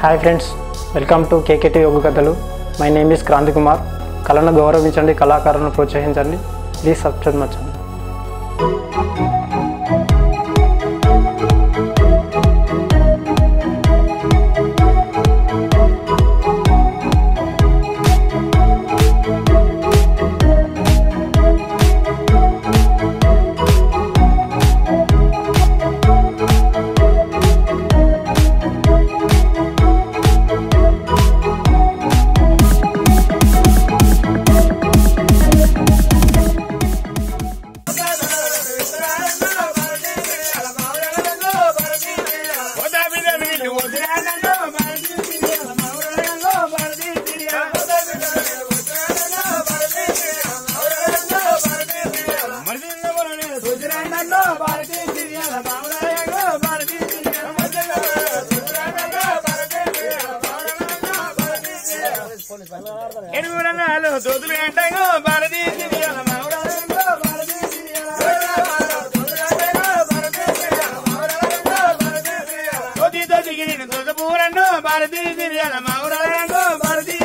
Hi friends welcome to KKT యోగ కథలు my name is Kranthi Kumar కళను గౌరవించండి కళాకారులను ప్రోత్సహించండి ప్లీజ్ సబ్స్క్రైబ్ మై ఛానల్ ఎడుగురన్నాలు దోతులు అంటాగో భారతీ సిరియాల మౌరాలంగో భారతీ దోతితో దిగిన దోతపూరన్నో భారతీ సిరియాల మౌరాలంగో భారతీ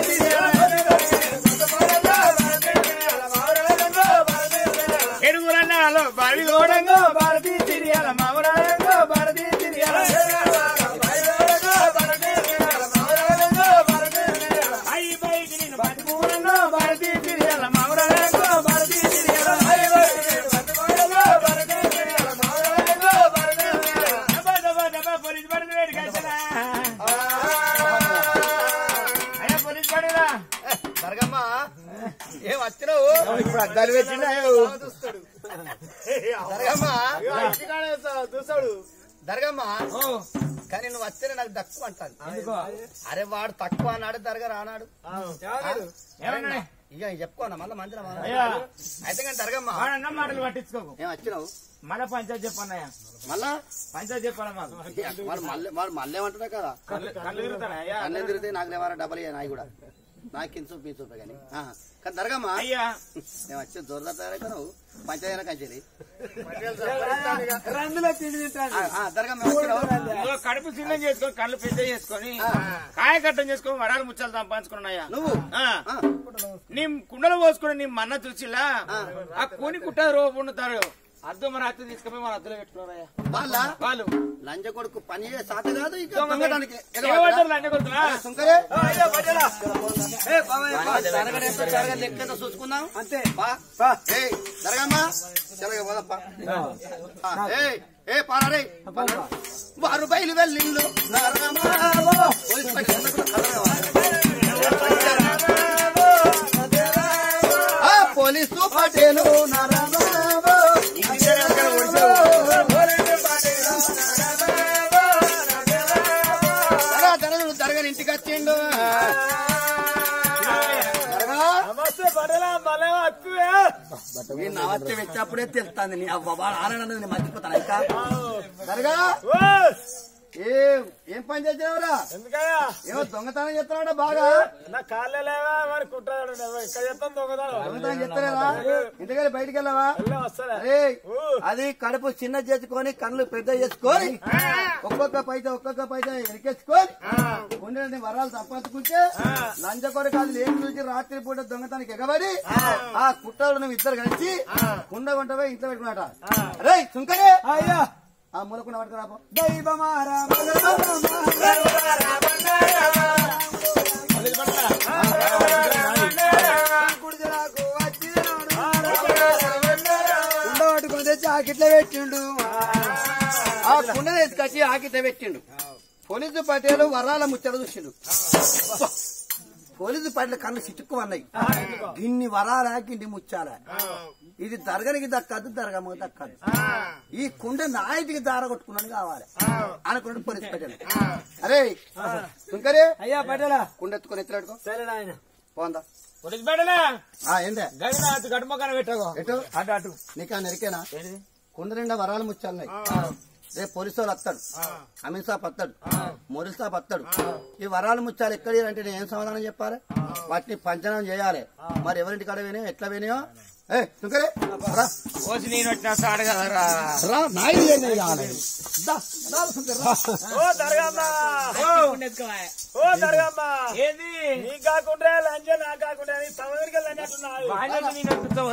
ఎడుగురన్నాలు బావి గోడంగో భారతీ సిరియాల మౌరాలంగో భారతీ సిరియాల అయ్యి బయటి నేను బతిపూరంగో భారతీ సిరియాల మౌరాలంగో భారతీ సిరియాల అయ్యి బయటి నేను బతిపూరంగో భారతీ సిరియాల మౌరాలంగో భారతీ సిరియాల దబా దబా దబా పోలీస్ బండి వేడి కట్టరా అయ్యా పోలీస్ బండిరా జరగమ్మా ఏం వచ్చినావు ఇప్పుడు అద్దాలు పెట్టినా జరగమ్మా చూసాడు జరగమ్మా కానీ నువ్వు వస్తే నాకు తక్కువ అంటాను అరే వాడు తక్కువ అన్నాడు దరగా రానాడు ఏమన్నా ఇక చెప్పుకోనా మళ్ళీ మందిరం అయ్యా అయితే కానీ జరగమ్మా వాడన్న మాటలు పట్టించుకోకు ఏం వచ్చినావు మళ్ళా పంచాయతీ చెప్పన్నయ్యా మళ్ళా పంచాయతీ చెప్పాలా మాకు వాడు మళ్ళీ వాడు మళ్ళీ ఏమంటున్నా కదా కళ్ళు కళ్ళు తిరుగుతారా అయ్యా అన్నీ తిరిగితే నాకు లేవారా డబ్బులు ఇయ్య నాయి కూడా నాకు కింద చూపి చూపే కానీ ఆహా. కానీ జరగమ్మా అయ్యా నేను వచ్చి జోరుదార్ తయారైపోయినావు పంచాయతీ కంచెలి జరగమ్మా వచ్చినావు ఇదిగో కడుపు చిన్నం చేసుకొని కళ్ళు పెద్ద చేసుకొని కాయ కట్టం చేసుకొని వరాలు ముచ్చాలు సంపాదించుకున్నాయా నువ్వు ఆ, ఆ, నీ కుండలు పోసుకుని నీ మన్న చూసిలా ఆ కూని కుట్ట రోపు ఉండుతారు అద్దు మన అత్త తీసుకుపోయి మన అద్దులో పెట్టుకున్నారయ్యా వాళ్ళ వాళ్ళు లంచ కొడుకు పని చేసే సాత కాదు ఇక దొంగటానికి ఏమంటారు లంచ కొడుకులా? సుంకరే లెక్క చూసుకుందాం అంతే ఏ జరగమ్మా జరగ పోదప్పా ఆ, ఏయ్, ఏ పారే వారు బయలు వెళ్ళిళ్ళు పోలీస్ పని ఉన్నప్పుడు ఆ, పోలీసు పటేలు నారాబాబు. జరగ, జరగ, జరగని ఇంటికి వచ్చిండు ఈ నవత్తి వచ్చేప్పుడే తెలుస్తాను నీ అవ్వ వాడు ఆనన్నది నేను మర్చిపోతాను ఇంకా జరగా ఏం ఏం పని చేసావురా ఎందుకయ్యా ఏమో దొంగతనం చేస్తున్నాడా బాగా నా కాళ్ళే లేవా మరి కుట్టాడు ఇక్కడ చెప్తాను దొంగతాడు దొంగతనం చేస్తలేదా ఇంటికెళ్ళి బయటికి వెళ్ళావా వస్తారా అరే అది కడుపు చిన్న చేసుకొని కళ్ళు పెద్ద చేసుకొని ఒక్కొక్క పైస ఒక్కొక్క పైస ఎరికేసుకొని ఉండే వరాలు సంపాదించుకుంటే లంచ కొరకు అది లేని చూసి రాత్రి పూట దొంగతనానికి ఎగబడి ఆ కుట్టాడు నువ్వు ఇద్దరు కలిసి కుండ కొంటవే ఇంట్లో పెట్టుకున్నట అరే సుంకరే అయ్యా ఆ మూలకుండా పట్టుకురా పో. దైవమారా ఉండబట్టుకొని తెచ్చి ఆకిట్లో పెట్టిండు ఆ కుండ తీసుకొచ్చి ఆకితే పెట్టిండు పోలీసు పటేలు వరాల ముచ్చట చూసిండు పోలీసు పట్ల కళ్ళు చిట్టుకు అన్నాయి ఇన్ని వరాలా గిన్ని ముచ్చాలా ఇది దరగనికి దక్కదు దరగమ్మకి దక్కదు ఈ కుండ నాయటికి దార కొట్టుకున్నాను కావాలి అనుకుంటే పోలీసు పటేలు అరే సుంకరే అయ్యా పటేలా కుండ ఎత్తుకొని ఎత్తులాడుకో సరే నాయన పోందా పోలీస్ బయటలా ఆ ఏందే గడిన గడుమకాన పెట్టాగో ఎటు అటు అటు నీకా నెరికేనా కుండ నిండా వరాలు ముచ్చాలున్నాయి రేపు పోలీసు వాళ్ళు వస్తాడు అమీన్ సాబ్ వస్తాడు మోరీ సాబ్ వస్తాడు ఈ వరాలు ముచ్చాలు ఎక్కడ అంటే నేను ఏం సమాధానం చెప్పాలి వాటిని పంచనం చేయాలి మరి ఎవరింటి కాడ వినాయో ఎట్లా వినాయో ఏ శంకరే, రా. ఓసి నేను వచ్చిన సాడు కదరా రా, నాయుడు లేనిది కావాలి. దా, రా, శంకర్, రా. ఓ దర్గమ్మ ఓ దర్గమ్మ ఏంది నీకు కాకుండా లంచ నాకు కాకుండా సమయానికి లంచున్నావు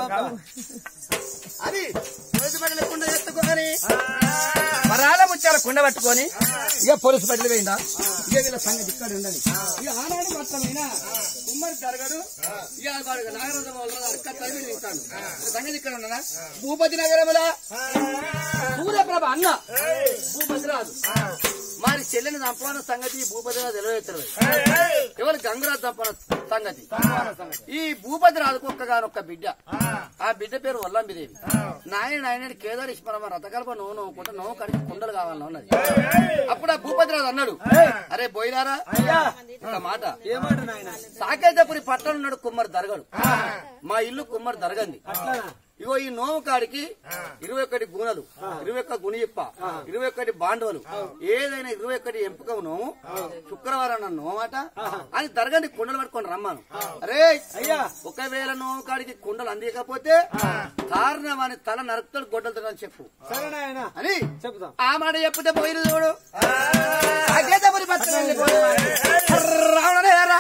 అది పోలీసు బట్టలు లేకుండా ఎత్తుకొని వరాల ముచ్చాల కుండ పట్టుకొని ఇక పోలీసు బట్టలు పోయిందా ఇక వీళ్ళ సంగతి ఇక్కడ ఉండదు ఇక ఆనాడు మొత్తమైనా కుమ్మరి జరగడు ఇక వాడు నాగరాజు వాళ్ళ అక్క తరిమి ఉంటాడు సంగతి ఇక్కడ ఉన్నదా భూపతి నగరముల సూర్యప్రభ అన్న భూపతి రాజు మరి చెల్లెని చంపన సంగతి భూపతి రాజు తెలియజేస్తారు ఎవరు గంగరాజు చంపన సంగతి ఈ భూపతి రాజుకు ఒక్కగానొక్క బిడ్డ ఆ బిడ్డ పేరు వల్లంబిదేవి నాయన నాయన కేదారేశ్వరమ్మ రథకల్ప నోవు నవ్వుకుంటే నోవు కడిగి కుండలు కావాలని ఉన్నది అప్పుడు ఆ భూపతి రాజు అన్నాడు అరే బోయిలారా ఒక మాట ఏమాట నాయన సాకేతపురి పట్టణం ఉన్నాడు కుమ్మరి దరగడు మా ఇల్లు కుమ్మరి దరగంది ఇగో ఈ నోము కాడికి ఇరవై ఒకటి గుణలు ఇరవై ఒక్క గుణిప్ప ఇరవై ఒకటి బాండవలు ఏదైనా ఇరవై ఒకటి ఎంపిక నోము శుక్రవారం అన్న నోమాట అని దరగండి కుండలు పట్టుకొని రమ్మాను అరే అయ్యా. ఒకవేళ నోము కాడికి కుండలు అందియకపోతే కారణం అని తల నరుకుతాడు గొడ్డలతో అని చెప్పు సరే నాయన అని చెప్తాం ఆ మాట చెప్పితే పోయిన చూడు సాకేతపురి పట్టణం వెళ్ళిపోయి రావణే రా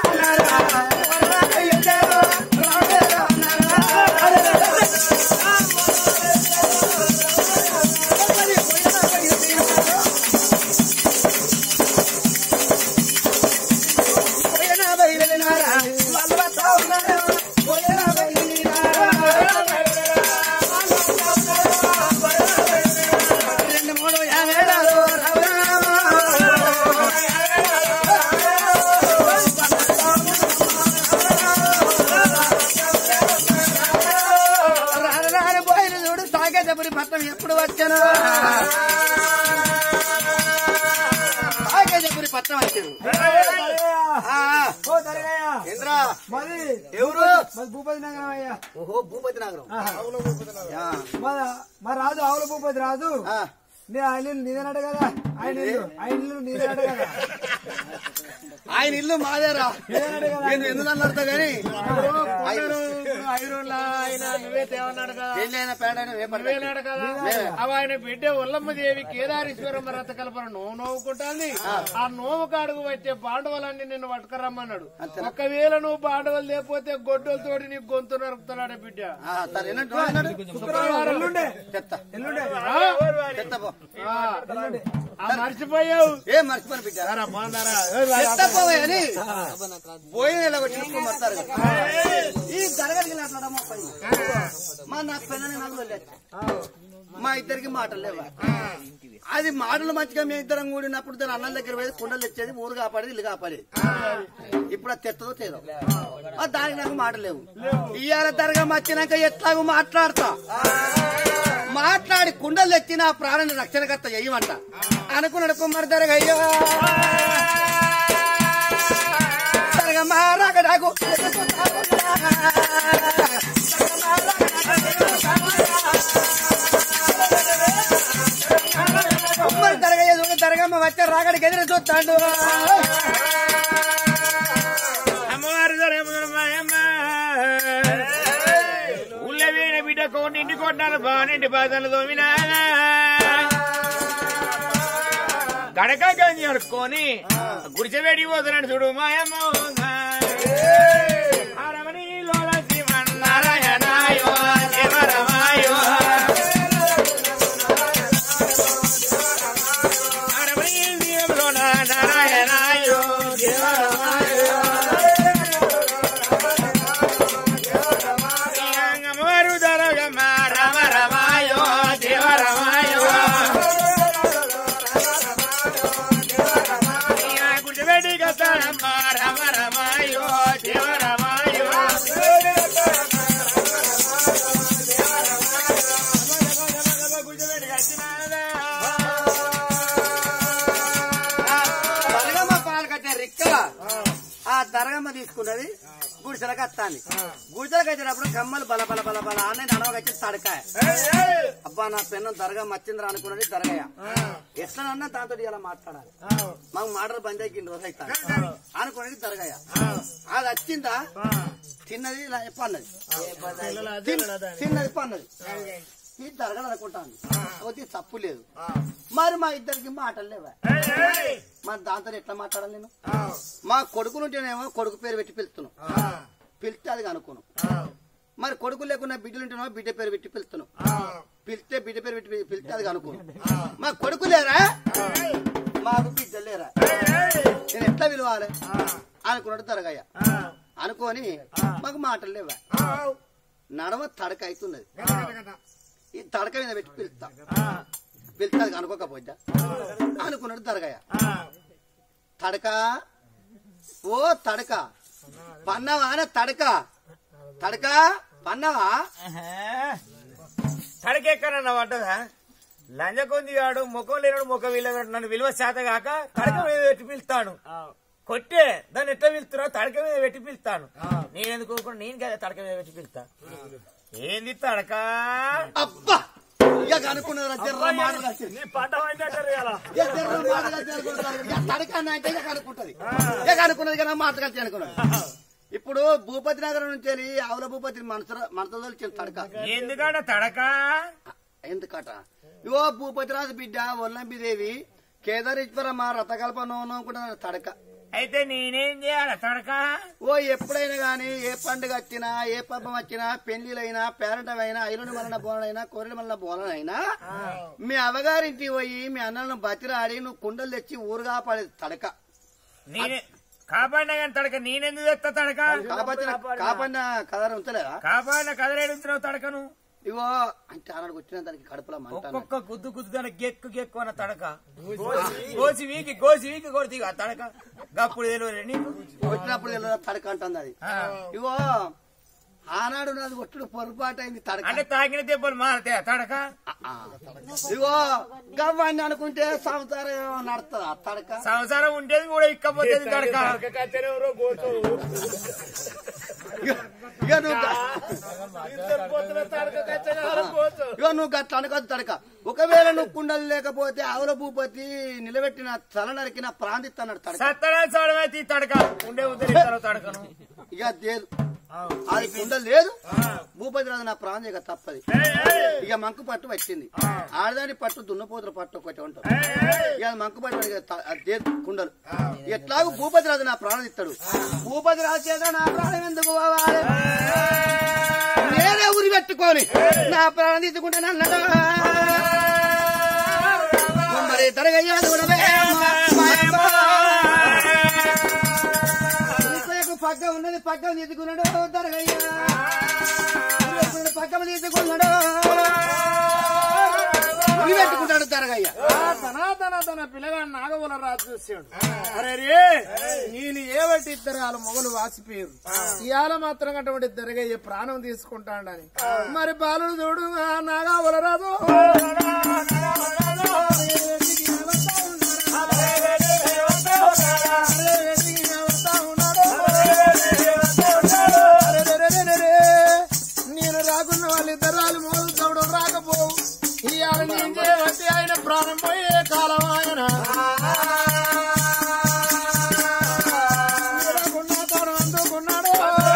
రెండు మూడు యాభై రాను రాను పోయిన చూడు సాగేటప్పుడు పట్టం ఎప్పుడు వచ్చాను సాగేటప్పుడు పట్టం వచ్చాడు ఆ, ఓ దరగయ్య ఇంద్రా మరి ఎవరు మరి భూపతి నగరం అయ్యా ఓహో భూపతి నగరం ఆ, మన మా రాజు ఆవుల భూపతి రాజు ఆ. నీ ఆయన ఇల్లు నీదేనట కదా ఆయన ఇల్లు ఆయన ఇల్లు నీదేనట కదా ఆయన ఇల్లు మాదేరా నీదేనట కదా నేను ఎందుకు అన్నడతా గాని ఆయన నువ్వే తేవన్నాడు కదా పెళ్ళైన పేడైన నువ్వేనాడు కదా అవి ఆయన బిడ్డ ఉల్లమ్మ దేవి కేదారేశ్వరమ్మ రథ కల్పన నోవు నవ్వుకుంటాంది ఆ నోవు కాడుకు వచ్చే బాండవలన్నీ నిన్ను పట్టుకురమ్మన్నాడు ఒకవేళ నువ్వు బాండవలు లేకపోతే గొడ్డలతోటి నీకు గొంతు నరుకుతున్నాడు బిడ్డ సరే ఎన్నట్టు అన్నాడు శుక్రవారం ఎల్లుండే చెత్త ఎల్లుండే చెత్త పో ఆ, ఆ మర్చిపోయావు ఏ మర్చిపోయిన బిడ్డ రా, బాగున్నారా చెత్త పోవే అని పోయిన నెల వచ్చి నిప్పు మడతారు కదా. ఈ జరగలిగిన అట్లా పైన మా నా పిల్లని నాకు వెళ్ళచ్చు మా ఇద్దరికి మాటలు లేవా అది మాటలు మంచిగా మేము ఇద్దరం కూడినప్పుడు దాని అన్నల దగ్గర పోయి కుండలు తెచ్చేది ఊరు కాపాడేది ఇల్లు కాపాడేది ఇప్పుడు అది తెత్తదో తేదో ఆ దానికి నాకు మాటలు లేవు ఇవాళ తరగా వచ్చినాక ఎట్లాగో మాట్లాడతా మాట్లాడి కుండలు తెచ్చి నా ప్రాణాన్ని రక్షణకర్త చెయ్యమంట అనుకున్నాడు కుమార్ దరగ అయ్యో దరగమ్మా రాగడాకు కుమ్మరి దరగయ్య చూడు దరగమ్మ వచ్చే రాగడికి ఎదురు చూస్తాడు అమ్మవారి మాయమ్మ ఊళ్ళో వీణ బిడ్డ కోటి ఇంటి కొట్టాలి బానింటి బాధలు దోమినా గడక గంజి అడుక్కొని గుడిచెవేడి పోతున్నాడు చూడు మాయమ్మ ఆ రమణీలోల శివన్నారాయణాయో శివరమాయో ఆ రమణీ శివంలోన నారాయణాయో శివరమాయో అమ్మవారు దరగమ్మ రమ రమాయో దేవ రమాయో గుడిబెట్టి కస్తారమ్మ రమ రమాయో దేవ రమాయో గుడిబెట్టి కట్టినాదా దరగమ్మ పాలు కట్టే రిక్కల దరగమ్మ తీసుకున్నది గుడిసెలకు వస్తాంది గుడిసెలకు వచ్చేటప్పుడు కమ్మలు బల బల బల బల అని నడవకొచ్చి తడకాయ అబ్బా నా పెన్ను దరగమ్మ వచ్చిందిరా అనుకున్నది దరగయ్య ఎట్లనన్నా దాంతో ఇలా మాట్లాడాలి మాకు మాటలు బంద్ అయ్యి ఇన్ని రోజులు అవుతాను అనుకున్నది దరగయ్య అది వచ్చిందా తిన్నది ఇలా పన్నది తిన్- తిన్నది పన్నది ఇది జరగదు అనుకుంటాను పోతే తప్పు లేదు మరి మా ఇద్దరికి మాటలు లేవా మరి దాంతో ఎట్లా మాట్లాడాలి నేను మా కొడుకులుంటేనేమో కొడుకు పేరు పెట్టి పిలుస్తున్నాం పిలిస్తే అది అనుకోను మరి కొడుకు లేకుండా బిడ్డలుంటేనేమో బిడ్డ పేరు పెట్టి పిలుస్తున్నాం పిలిస్తే బిడ్డ పేరు పెట్టి పి- పిలిస్తే అది అనుకోను మా కొడుకు లేరా మాకు బిడ్డ లేరా నేను ఎట్లా పిలవాలి అనుకున్నాడు తరగయ్య అనుకొని మాకు మాటలు లేవా నడవ తడక అవుతున్నది ఈ తడక మీద పెట్టి పిలుస్తా పిలిస్తే అది అనుకోకపోద్దా అనుకున్నాడు తరగయ్య తడక ఓ తడక పన్నవా అనే తడక తడక పన్నవా తడకెక్కనన్న పడ్డదా లంజకొంది గాడు ముఖం లేనాడు ముఖం వీళ్ళగాడు నన్ను విలువ శాత కాక తడక మీద పెట్టి పిలుస్తాను కొట్టే దాన్ని ఎట్లా పిలుస్తున్నా తడక మీద పెట్టి పిలుస్తాను నేను ఎందుకు ఊరుకోను? నేను కదా తడక మీద పెట్టి పిలుస్తా ఏంది తడక అబ్బా ఇక అనుకున్నది జర్ర మాటలు వచ్చి. నీ పంట పండినట్టు కదా ఇక జర్ర మాటలు వచ్చి అనుకుంటారు. ఇక తడక అన్న అంటే ఇక అనుకుంటది ఇక అనుకున్నది కదా మాట కలిసి అనుకున్నది ఇప్పుడు భూపతి నగరం నుంచి వెళ్ళి ఆవుల భూపతి మనసు మనసులో వచ్చిన తడక ఎందుకట తడక ఎందుకట ఇవో భూపతిరాజు బిడ్డ ఒల్లంబిదేవి కేదారేశ్వరమ్మ రథకల్ప నోను కూడా తడక అయితే నేనేం చేయాలి తడక ఓ ఎప్పుడైనా గాని ఏ పండుగ వచ్చినా ఏ పబ్బం వచ్చినా పెళ్లిలైనా పేరంటం అయినా ఐలుని మలన బోనైనా కోరిన మలన బోనైనా మీ అవగారింటికి పోయి మీ అన్నలను బతిరాడి నువ్వు కుండలు తెచ్చి ఊరుగా పడేది తడక నేనే కాపాడినా కానీ తడక నేనెందుకు తెస్తా తడక కాపాడిన కాపాడిన కథ ఉంచలేదా కాపాడిన కదలేడుతున్నావు తడకను ఇవో అంటే అన్నాడు వచ్చిన దానికి కడుపులో మంట ఒక్కొక్క గుద్దు గుద్దుగానే గెక్కు గెక్కు అన్న తడక గోసి వీకి గోసి వీకి కొడితే ఇక ఆ తడక గప్పుడు తెలియదు నీకు వచ్చినప్పుడు తెలియదా తడక అంటుంది అది ఆ. ఇగో ఆనాడు నాది ఒట్టుడు పొరపాటు అయింది తడక అంటే తాకిన దెబ్బలు మారతే ఆ తడక ఆ. ఇగో గవ్వాన్ని అనుకుంటే సంసారం నడుతుంది ఆ తడక సంసారం ఉండేది కూడా ఇక్కపోతేది తడక ఇక నువ్వు గ- ఇగో నువ్వు గట్ల అనుకోదు తడక ఒకవేళ నువ్వు కుండలు లేకపోతే ఆవుల భూపతి నిలబెట్టిన తల నరికిన ప్రాంతిస్తున్నాడు తడక సత్తడా సడమైతే ఈ తడక ఉండే ఉద్దరిస్తారు తడకను ఇక లేదు అది కుండ లేదు భూపతి రాజు నా ప్రాణం ఇక తప్పది ఇక మంకు పట్టు వచ్చింది ఆడదాని పట్టు దున్నపోతుల పట్టు ఒకటి ఉంటుంది ఇక అది మంకు పట్టు ఇక త- అది లేదు కుండలు ఎట్లాగూ భూపతి రాజు నా ప్రాణం ఇస్తాడు భూపతి రాజు చేత నా ప్రాణం ఎందుకు పోవాలి నేనే ఉరి పెట్టుకొని నా ప్రాణం తీసుకుంటే నన్నడా మరి తరగయ్యాదు పక్క ఉన్నది పక్కన తీసుకున్నాడు దరగయ్యా పక్కన తీసుకున్నాడు ఉరి పెట్టుకుంటాడు దరగయ్య సనాతన తన పిల్లగాడు నాగబుల రాజు చూసాడు అరే రే నేను ఏవటి ఇద్దరు వాళ్ళ మొగలు వాసిపోయారు ఇవాళ మాత్రం అటువంటి ఇద్దరుగా ప్రాణం తీసుకుంటాడని మరి బాలుడు చూడు ఆ నాగబుల రాజు నేను రాకున్న వాళ్ళిద్దరు వాళ్ళు మొదలు చవడం రాకపోవు ఇవాళ నేను చేయబట్టి ఆయన ప్రాణం పోయే కాలం ఆయన రాకున్నా తాను అందుకున్నాడు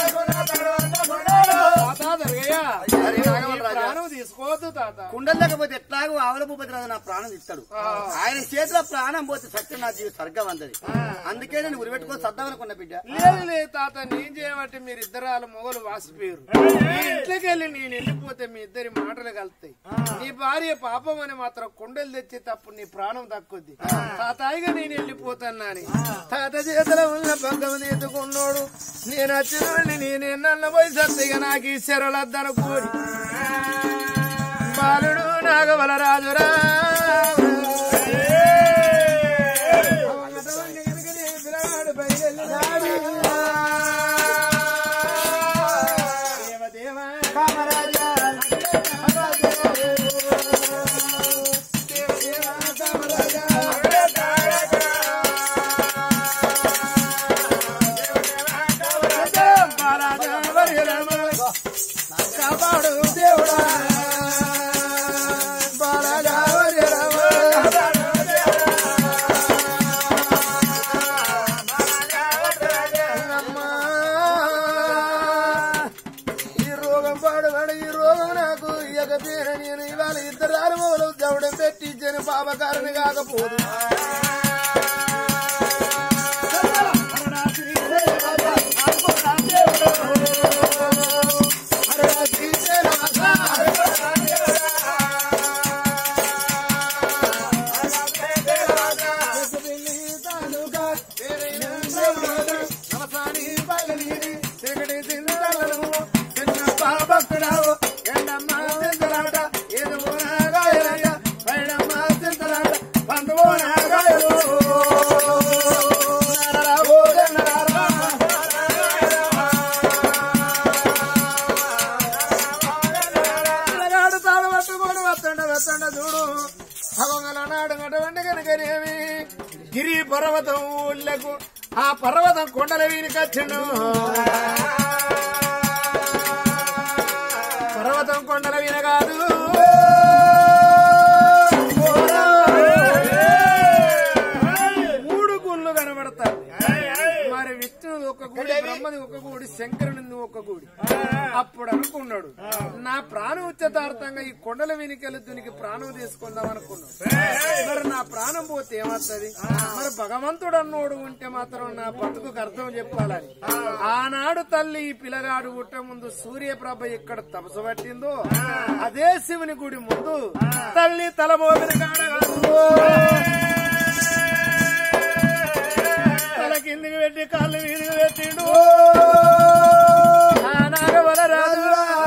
తాత దొరకయ్య, ఈ ప్రాణం తీసుకోవద్దు తాత కుండలు లేకపోతే ఎట్లాగో ఆవుల భూపతి రాజు నా ప్రాణం ఇస్తాడు ఆయన చేతిలో ప్రాణం పోతే సత్యం నా జీవి స్వర్గం అందది అందుకే నేను ఉరి పెట్టుకొని సర్దామనుకున్న బిడ్డ లేదు లేదు తాత నేను చేయబట్టి మీరు ఇద్దరు వాళ్ళ మొగలు వాసిపోయారు మీ ఇంట్లోకి వెళ్ళి నేను వెళ్ళిపోతే మీ ఇద్దరి మాటలు కలుతాయి నీ భార్య పాపం అని మాత్రం కుండలు తెచ్చి తప్పు నీ ప్రాణం దక్కుద్ది తాతాయిగా నేను వెళ్ళిపోతానని తాత చేతిలో ఉన్న పక్కన తీసుకున్నాడు నేను వచ్చిన వెళ్ళి నేను ఎన్న పోయి సత్తిగా నాకు ఈ శరలద్దను కూడి బాలుడు నాగవల రాజురా పిల్లగాడు బయలుదేరినాడు. దేవదేవా కామరాజా దేవదేవా కామరాజా నేను పాపకారిని కాకపోదు పిల్లగాడు తాడు పట్టుకొని వస్తుండ వస్తుండ చూడు నాడు అటువంటి కనుకనేమి గిరి పర్వతం ఊళ్ళకు ఆ పర్వతం కొండల వీనికొచ్చిండు పర్వతం కొండల వీన కాదు మూడు గుళ్ళు కనబడతాయి మరి విష్ణుడు ఒక గుడి బ్రహ్మది ఒక గుడి శంకరుని ఒక గుడి అప్పుడు అనుకున్నాడు నా ప్రాణం ఉచ్యతార్థంగా ఈ కొండల వెనుకలు దీనికి ప్రాణం తీసుకుందాం అనుకున్నాడు మరి నా ప్రాణం పోతే ఏమవుతుంది మరి భగవంతుడు అన్నోడు ఉంటే మాత్రం నా బతుకు అర్థం చెప్పాలని ఆనాడు తల్లి ఈ పిల్లగాడు పుట్ట ముందు సూర్యప్రభ ఎక్కడ తపసు పట్టిందో అదే శివుని గుడి ముందు తల్లి తలబోదిన తల కిందికి పెట్టి కాళ్ళు వీధికి పెట్టిండు ఆ నాగవల రాజు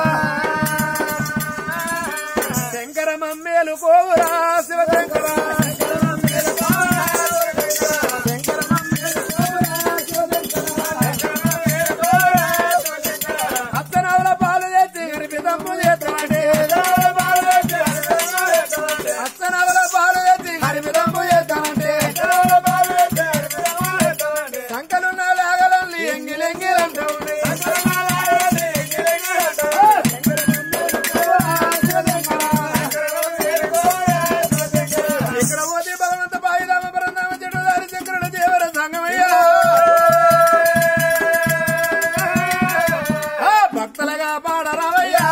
శంకర మమ్మేలు కోవురా శివశంకర అత్తనవల పాలు తెచ్చి గరిపిదమ్ము చేస్తాడే అత్తనవల పాలు తెచ్చి గరిపిదమ్ము చేస్తానంటే సంకలున్న లాగలల్లి ఎంగిలెంగిలంటూ ఇక్కడ పోతే భగవంత బాయిదామ పరందామ చెడు దారి శంకరుడు దేవర సంగమయ్యా ఆ, భక్తులగా పాడరావయ్యా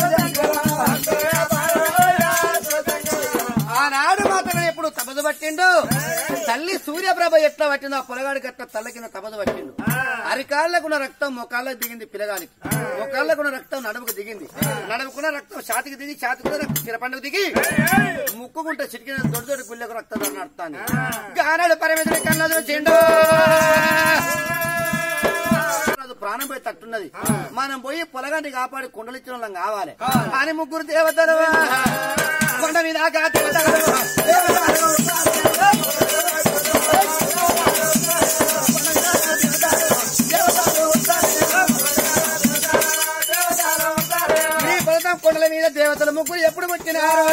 ఆనాడు మాత్రం ఎప్పుడు తపదు పట్టిండు తల్లి సూర్యప్రభ ఎట్లా పట్టిందో ఆ పొలగాడికి అట్లా తల్ల కింద తపదు పట్టిండు అరికాళ్ళకున్న రక్తం మొకాళ్ళకు దిగింది పిల్లగానికి మొకాళ్ళకున్న రక్తం నడుముకు దిగింది నడుముకున్న రక్తం ఛాతికి దిగి ఛాతికున్న రక్తం చిరపండుకు దిగి ముక్కుకుంట చిటికిన దొడ్డు దొడ్డు గుళ్ళకు రక్తం నడుతాను గానాడు పరమేశ్వరి కళ్ళ చూసిండు అది ప్రాణం పోయి తట్టున్నది మనం పోయి పొలగాన్ని కాపాడి కుండలిచ్చిన వాళ్ళం కావాలి అని ముగ్గురు దేవతలు కొండ మీద ఆకా దేవతలు. ఈ పర్వతం కొండల మీద దేవతలు ముగ్గురు ఎప్పుడు వచ్చినారు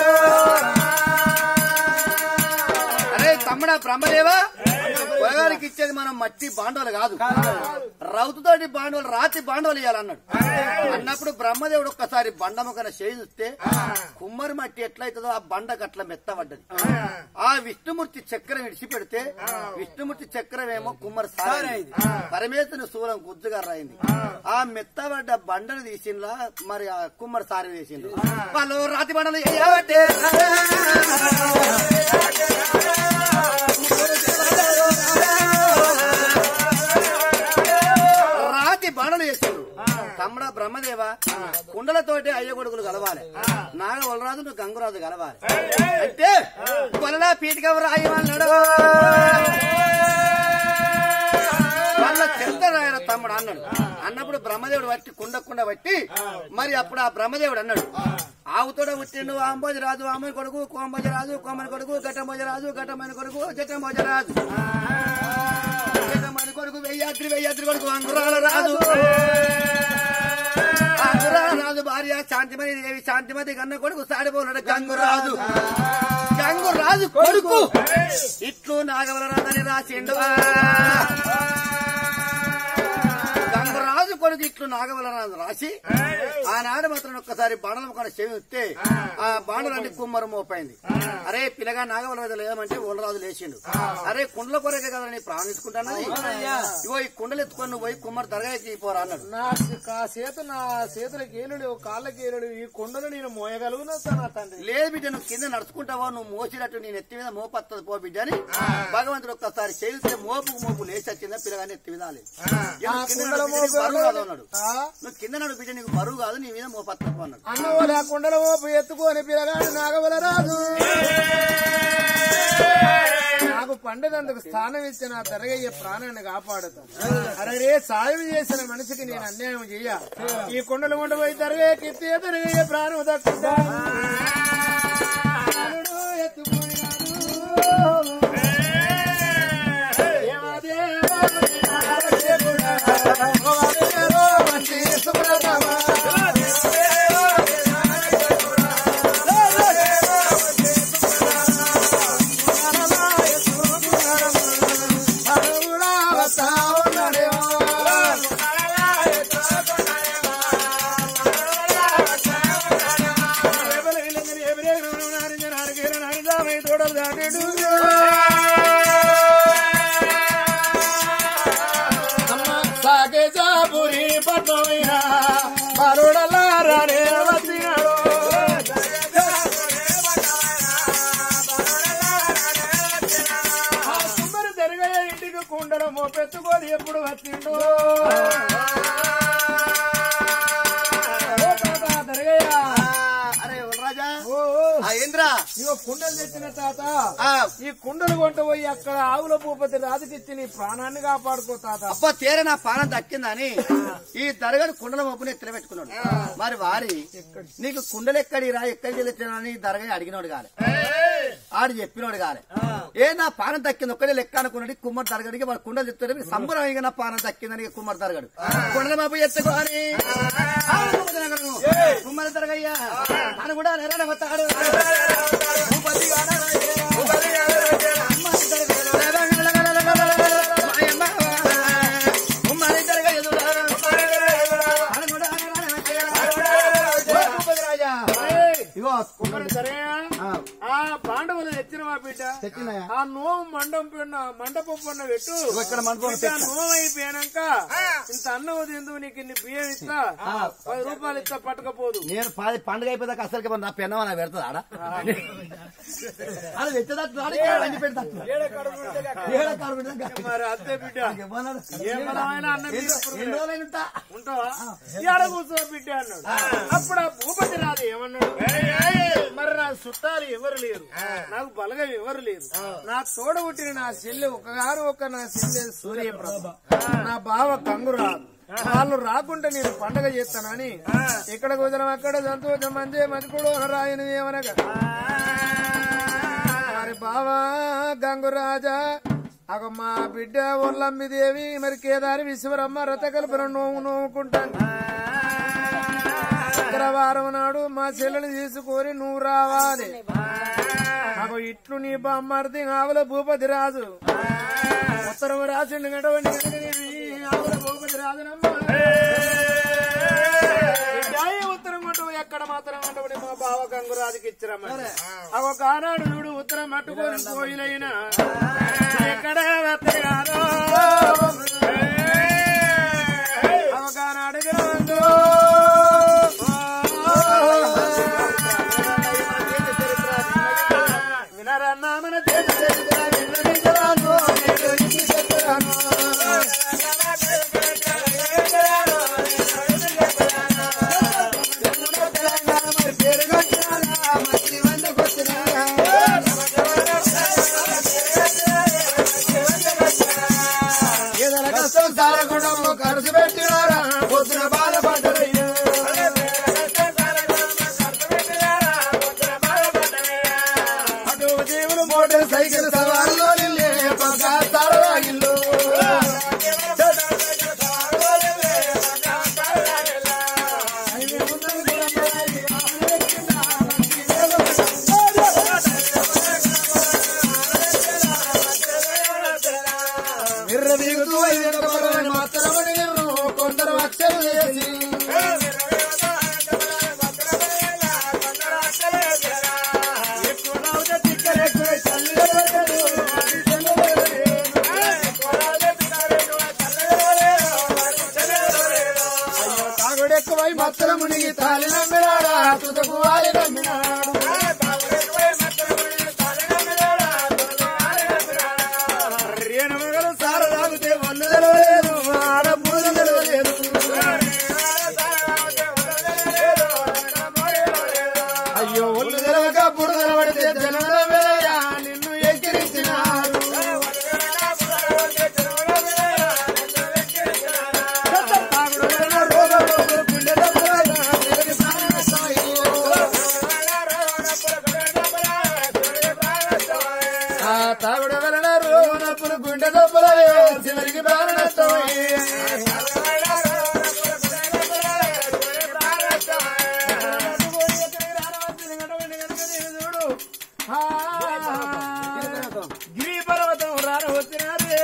అరే తమ్ముడా బ్రహ్మదేవా పొలగానికి ఇచ్చేది మనం మట్టి బాండవలు కాదు రౌతుతోటి బాండవలు రాతి బాండవలు ఇవ్వాలన్నాడు అన్నప్పుడు బ్రహ్మదేవుడు ఒక్కసారి బండ మొక్కన చేయిస్తే కుమ్మరి మట్టి ఎట్లయితుందో ఆ బండకు అట్లా మెత్తబడ్డది ఆ విష్ణుమూర్తి చక్రం విడిచిపెడితే విష్ణుమూర్తి చక్రం ఏమో కుమ్మరి సారైంది పరమేశ్వరుని శూలం గుజ్జుగా రాయింది ఆ మెత్తబడ్డ బండను తీసిండ్లా మరి ఆ కుమ్మరి సారి వేసిండ్రు వాళ్ళు రాతి బండలు వేయబట్టే రాతి బాణలు వేసిండ్రు తమ్ముడ బ్రహ్మదేవ కుండలతోటి అయ్య కొడుకులు కలవాలి నాగ వలరాజు నువ్వు గంగురాజు కలవాలి అంటే కొలలా పీటిక రాయి అన్నాడు వాళ్ళ చెత్త రాయన తమ్ముడు అన్నాడు అన్నప్పుడు బ్రహ్మదేవుడు బట్టి కుండ కుండ బట్టి మరి అప్పుడు ఆ బ్రహ్మదేవుడు అన్నాడు ఆవుతోడ పుట్టిండు ఆంబోజి రాజు ఆమె కొడుకు కోంబోజి రాజు కోమని కొడుకు గట్టమోజి రాజు గట్టమని కొడుకు జట్టమోజి రాజు జట్టమని కొడుకు వెయ్యాద్రి వెయ్యాద్రి కొడుకు అంగురాల రాజు అంగురాల రాజు భార్య శాంతిమతి దేవి శాంతిమతి కన్న కొడుకు సాడిపోన్నాడు గంగురాజు గంగురాజు కొడుకు ఇట్లు నాగవల రాజని రాసిండు గంగరాజు కొడుకు ఇట్లు నాగవలరాజు రాసి ఆనాడు మాత్రం ఒక్కసారి బాణలు ఒక చెవి ఇస్తే ఆ బాణలన్నీ కుమ్మరు మోపైంది అరే పిల్లగా నాగవలరాజు లేదమంటే ఓలరాజు లేచిండు అరే కుండల కొరకే కదా నేను ప్రాణించుకుంటానని ఇగో ఈ కుండలు ఎత్తుకొని నువ్వు పోయి కుమ్మరి దర్గాకి పోరా అన్నాడు నా కా చేత నా చేతులకు ఏలుడు కాళ్ళకి ఏలుడు ఈ కొండలు నేను మోయగలుగునా నా తండ్రి లేదు బిడ్డ నువ్వు కింద నడుచుకుంటావా నువ్వు మోసినట్టు నేను ఎత్తి మీద మోపత్తది పో బిడ్డ అని భగవంతుడు ఒక్కసారి చేస్తే మోపు మోపు లేచి వచ్చిందా పిల్లగాని ఎత్తి మీద లేదు. ఇక నువ్వు కింద నడు బిడ్డ, నీకు బరువు కాదు అన్నాడు ఆ? నువ్వు కింద నడు బిడ్డ నీకు బరువు కాదు నీ మీద మోపత్త పో అన్నాడు అన్న వాళ్ళ ఆ కొండల మోపు ఎత్తుకొని పిల్లగాడు నాగవల రాజు నాకు పండినందుకు స్థానం ఇచ్చి నా తరగయ్య ప్రాణాన్ని కాపాడుతా అరే రే సాయం చేసిన మనిషికి నేను అన్యాయం చెయ్య ఈ కొండలు కొండ పోయి తరగయ్యకి ఎత్తే తరగయ్య ప్రాణం దక్కుంటా నానుడు ఎత్తుకున్నాడు. దేవాదేవా, దేవదేవుడా, దేవాదేవో, మంచి సుబ్రతమా. దేవుడా, వస్తా ఉన్నాడేమో. సాగే జాబురి పట్టమైనా మరుడలారనే వచ్చినాడు ఆ సుందరి తెరగయ్య ఇంటికి కుండల మోపెత్తుకొని ఎప్పుడు వచ్చిండు ఓ తాత తెరగయ్య అరే రాజా ఓ ఆ ఏంద్రా ఇగో కుండలు తెచ్చిన తాత ఆ, ఈ కుండలు కొంట పోయి అక్కడ ఆవుల భూపతి రాజుకిచ్చి నీ ప్రాణాన్ని కాపాడుకో తాత అబ్బా తేరే నా పానం దక్కిందని ఈ దరగడు కుండల మబ్బుని ఎత్తున పెట్టుకున్నాడు మరి వారి నీకు కుండలు ఎక్కడి రా ఎక్కడి చెల్లించానని దరగని అడిగినోడు కాలే ఆడు చెప్పినోడు కాలే ఏ నా పానం దక్కింది ఒక్కడే లెక్క అనుకున్నాడు కుమ్మరి దరగడికి వాడు కుండలు చెప్తాడు సంబరం నా పానం దక్కిందని కుమ్మరి దరగడు కుండల మబ్బు ఎత్తుకోని కుమ్మరి దరగయ్యా అని కూడా నెరవేరవతాడు భూపతి ఉమ్మడి దరగయ్య భూపతి రాజా ఇగో కుమ్మరి సరేనా ఆ, ఆ పాండవులు తెచ్చిన మా బిడ్డ తెచ్చినాయా? ఆ నోము మండపం పైన మండపం పన్న పెట్టు ఇక్కడ మండపం బిడ్డ నోము అయిపోయాక ఇంత అన్నం తిందు నీకు ఇన్ని బియ్యం ఇస్తా పది రూపాయలు ఇస్తా పట్టకపోదు నేను పది పండుగ అయిపోయాక అసలుకి మరి నా పెన్నవ నా పెడతా ఆడ అది తెచ్చదట్టు వండి పెడతా ఏడ కాడు పెడతా మరి అంతే బిడ్డ ఏమన్నాడు? ఏ బలమైన అన్నం ఎన్ని తీసుకున్నాడు. ఎన్ని రోజులైనా ఉంటా? ఉంటావా ఎడ కూర్చో బిడ్డ అన్నాడు అప్పుడు ఆ భూపతి రాదు ఏమన్నాడు మరి నా చుట్టాలు ఎవరు లేరు నాకు బలగం ఎవరు లేరు నా తోడ పుట్టిన నా చెల్లె ఒకగారు ఒక నా చెల్లె సూర్యప్రభ నా బావ కంగు రాదు వాళ్ళు రాకుంటే నేను పండగ చేస్తానని ఇక్కడ కుదరం అక్కడ సంతోషం మంచి మనుకుడు రాయని ఏమనగా మరి బావా గంగురాజా అగ మా బిడ్డ ఒళ్ళమ్మి దేవి మరి కేదారి విశ్వరమ్మ రథకల్పన నోము నోముకుంటాను శుక్రవారం నాడు మా చెల్లెని తీసుకొని నువ్వు రావాలి నాకు ఇట్లు నీ బామ్మర్ది ఆవుల భూపతి రాజు ఉత్తరం రాసిండు గడవండి ఆవుల భూపతి రాజునమ్మ బిడ్డాయి ఉత్తరం కొట్టు ఎక్కడ మాత్రం అంటే మా బావ గంగురాజుకి ఇచ్చిరమ్మ ఒక ఆనాడు చూడు ఉత్తరం పట్టుకొని పోయిలైనా ఎక్కడ వెత్తగానో అవగానాడు వినరన్నా మన దేశ చరిత్ర విన్నవించరాను, నేను ఇది చెప్తాను. మరి పేరు కొట్టినారా, మంచి వందకు వచ్చినారా? ఏదైనా కష్టం సారకుండా ఖర్చు పెట్టినారా పొద్దున బాధపడ్డరయ్యా అటు జీవులు మోటార్ సైకిల్ సవారిలో నిల్లే పక్క తారలా ఇల్లు మిర్ర దిగుతూ ఐదు మాత్రమని కొందరు అక్షలు చేసి తాగుడెక్కువై మత్తల మునిగి తాలి నమ్మినాడా తుదకు వాలి నమ్మినాడు రేణమగలు సార తాగితే ఒళ్ళు తెలవలేదు ఆడ బురద తెలవలేదు అయ్యో ఒళ్ళు తెలవక బురద తెలవడితే జనముల వేళ నిన్ను ఎక్కిరించినారు తాగుడు వలన రోగములు, గుండె దెబ్బలు, చివరికి ప్రాణనష్టమయ్యి. ఆ తాగుడు వలన రోగనప్పులు గుండె దెబ్బలు చివరికి ప్రాణనష్టమయ్యి. గిరి పర్వతం రాన వచ్చినారే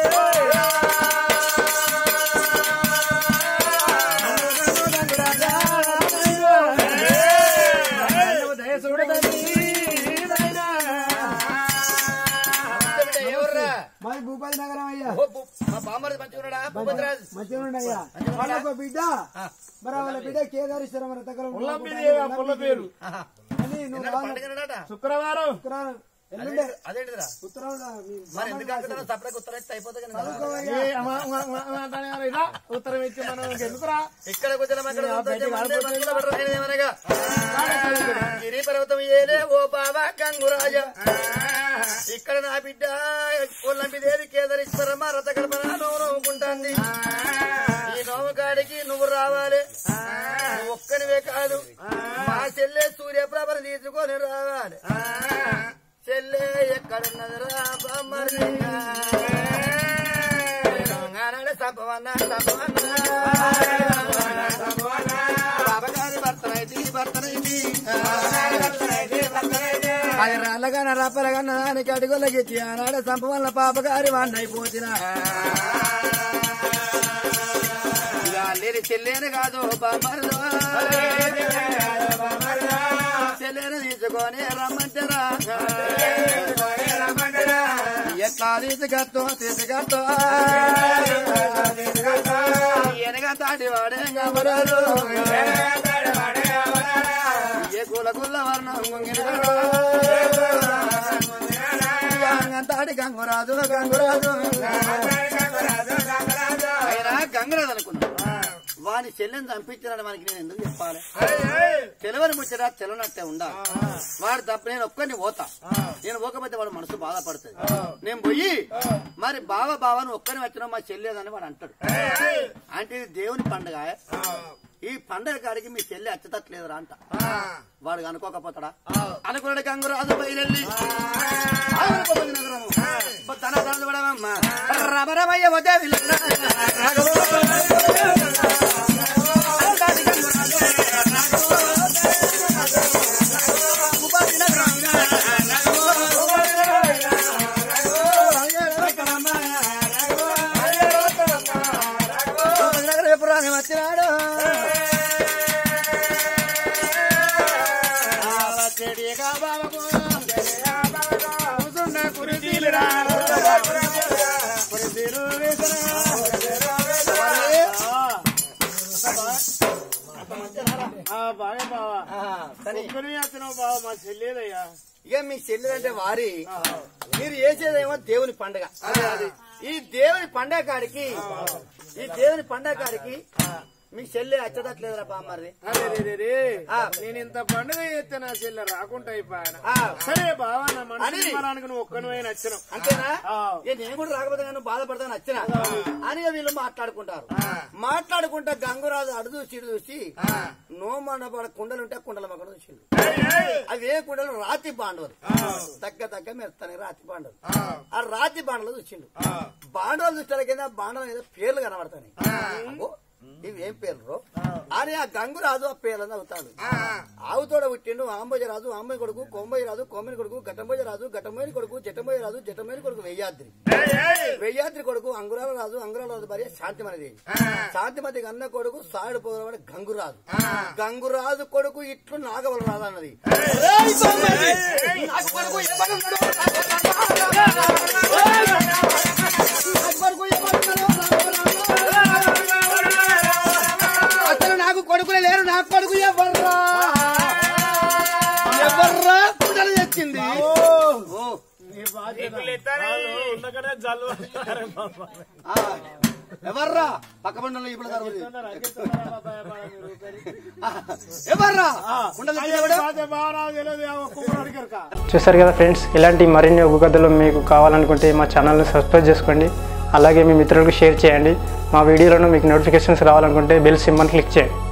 మాది భూపతి నగరం అయ్యా మా బామ్మది మంచిగా ఉన్నాడా భూపతి రాజు మంచిగా ఉండయ్యా వాళ్ళకు బిడ్డ మరి వాళ్ళ బిడ్డ కేదారేశ్వరం రథకలం పుల్ల పేరు అని నువ్వు నిన్న రాను. శుక్రవారం శుక్రవారం ఎల్లుండే అదేంటిదిరా ఉత్తరాలు మీ మరి ఎందుకు కాకుండా సపరేట్ ఉత్తరం ఇస్తే అయిపోతుంది కదా చదువుకోవయ్యా. ఏ, అమ్మ, అమ్మ, అమ్మ, అమ్మ అంటానే కదా ఇదా? ఉత్తరం ఇచ్చి మనం ఎందుకురా ఇక్కడ కూర్చొని అక్కడ కూర్చొని మందే మందుల పడరు ఆయన ఏమనగా గిరి పర్వతం ఏదే ఓ బాబా గంగురాజ ఇక్కడ నా బిడ్డ కొల్లంపిదేవి కేదరీశ్వరమ్మ రథ కల్పన నువ్వు నవ్వుకుంటాంది ఈ నవ్వుకాడికి నువ్వు రావాలి నువ్వు ఒక్కనివే కాదు మా చెల్లె సూర్యప్రభను తీసుకొని రావాలి చెల్లె ఎక్కడున్నదిరా బామ్మరి సంపవన్న సంపవన్న బాబగారి భర్తనైతి భర్తనైతి అది రాళ్ళగాన రప్పలగన్న దానికి అడుగులకి ఆనాడు సంపవల్ల పాపగారి వాడినైపోతిన ఇక లేని చెల్లేని కాదు బామ్మరిదో చెల్లెని తీసుకొని రమ్మంటారా ఎట్లా తీసుకత్తో తీసుకత్తో ఎనగా తాటి వాడే గమరాలు ఏ కుల కుల వర్ణం గుంగినాడు తాటి గంగురాజు గంగురాజు అయినా గంగురాజు అనుకున్నా వాని చెల్లెని చంపించినాడు మనకి నేను ఎందుకు చెప్పాలి తెలవని ముచ్చట తెలవనట్టే ఉండాలి వాడు తప్ప నేను ఒక్కరిని పోతా నేను పోకపోతే వాడు మనసు బాధపడుతుంది నేను పోయి మరి బావ బావ నువ్వు ఒక్కరిని వచ్చినా మా చెల్లేదని వాడు అంటాడు అంటే ఇది దేవుని పండుగ ఈ పండగ కాడికి మీ చెల్లి అచ్చతట్లేదురా అంట వాడు అనుకోకపోతాడా అనుకున్నాడు గంగురాజు బయలుల్లి నగరము తన తనలు పడవమ్మ రమరమయ్య వదే వచ్చినాడు చెడిగా బాబకు కూసున్న కురిసీలు రా కురిసీలు బాగా బావా సరే ఒక్కరి అతను బావా మా చెల్లేదయ్యా ఇక మీ చెల్లెలంటే వారి మీరు చేసేదేమో దేవుని పండగ ఈ దేవుని పండగ కాడికి ఈ దేవుని పండగ కాడికి మీ చెల్లె అచ్చదట్లేదురా బామ్మది అరే రే రే రే ఆ. నేను ఇంత పండుగ చేస్తే నా చెల్లె రాకుండా అయిపోయాను ఆ. సరే బావా నా మనసు అని. నిమ్మరానికి నువ్వు ఒక్కనివే నచ్చినావు అంతేనా ఆ. ఏ నేను కూడా రాకపోతే నేను బాధపడతాను వచ్చిన అని వీళ్ళు మాట్లాడుకుంటారు మాట్లాడుకుంటా గంగురాజు అడు చూసి ఇటు చూసి నో మండపడ కుండలు ఉంటే కుండల మక్కడ చూసిండు అవి ఏ కుండలు రాతి బాండవలు తగ్గ తగ్గ మెత్తని రాతి బాండవలు ఆ రాతి బాండలు చూసిండు బాండవలు చూసిన కింద బాండవ ఏదో పేర్లు కనబడతాయి అబ్బో, ఇవి ఏం పేర్లు అని ఆ గంగురాజు ఆ పేర్లని అవుతాడు ఆవుతోడ పుట్టిండు ఆంబోజ రాజు ఆంబోజ కొడుకు కొంబోజ రాజు కోమని కొడుకు గట్టంబోజ రాజు గట్టంబోయిని కొడుకు జట్టంబోజ రాజు జట్టంబోయిని కొడుకు వెయ్యాద్రి వెయ్యాద్రి కొడుకు అంగురాల రాజు అంగురాల రాజు భార్య శాంతిమతి దేవి శాంతిమతి అన్న కొడుకు సాయుడు పోగలవాడు గంగురాజు గంగురాజు కొడుకు ఇట్లు నాగవల రాజు అన్నది "రేయ్ సోమరి, నాకు కొడుకు ఎవరున్నాడు? నాకు కొడుకు ఎవరున్నాడు? అసలు నాకు కొడుకులే లేరు నాకు కొడుకు ఎవర్రా ఎవర్రా కుండలు తెచ్చింది ఓ, ఆ, ఎవర్రా పక్క బండలో ఇప్పుడు తరగతి. ఆ, ఎవర్రా కుండలు తెచ్చింది ఎవడు? చూసారు కదా ఫ్రెండ్స్ ఇలాంటి మరిన్ని ఒగ్గు కథలు మీకు కావాలనుకుంటే మా ఛానల్ని సబ్స్క్రైబ్ చేసుకోండి అలాగే మీ మిత్రులకు షేర్ చేయండి మా వీడియోలను మీకు నోటిఫికేషన్స్ రావాలనుకుంటే బెల్ సింబల్ క్లిక్ చేయండి